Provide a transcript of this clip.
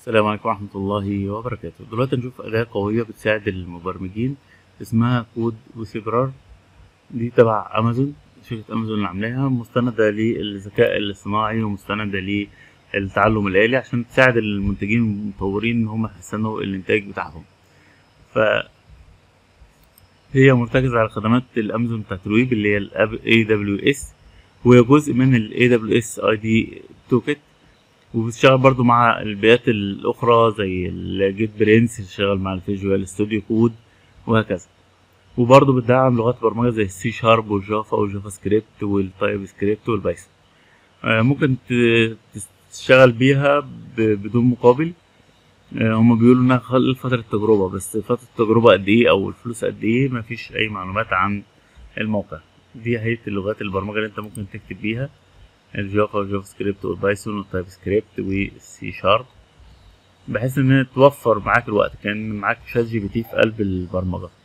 السلام عليكم ورحمة الله وبركاته دلوقتي نشوف أداة قوية بتساعد المبرمجين اسمها كود وسيبرار دي تبع أمازون شركة أمازون اللي عاملاها مستندة للذكاء الاصطناعي ومستندة للتعلم الآلي عشان تساعد المنتجين والمطورين إن هم يحسنوا الإنتاج بتاعهم ف هي مرتكزة على خدمات الأمازون بتاعت الويب اللي هي ال AWS وهي جزء من ال AWS ID توكت وبتشتغل برضو مع البيئات الأخرى زي الجيت برينس اللي شغال مع الفيجوال ستوديو كود وهكذا وبرضو بتدعم لغات برمجة زي السي شارب والجافا والجافا سكريبت والتايب سكريبت والبايثون آه، ممكن ت- تشتغل بيها ب- بدون مقابل آه، هما بيقولوا انها خلال فترة تجربة بس فترة التجربة قد ايه او الفلوس قد ايه مفيش اي معلومات عن الموقع دي هيئة اللغات البرمجة اللي انت ممكن تكتب بيها الجافا والجافا سكريبت والبايثون والتايب سكريبت والسي شارب بحيث ان هي توفر معاك الوقت كان معاك شات جي بي تي في قلب البرمجة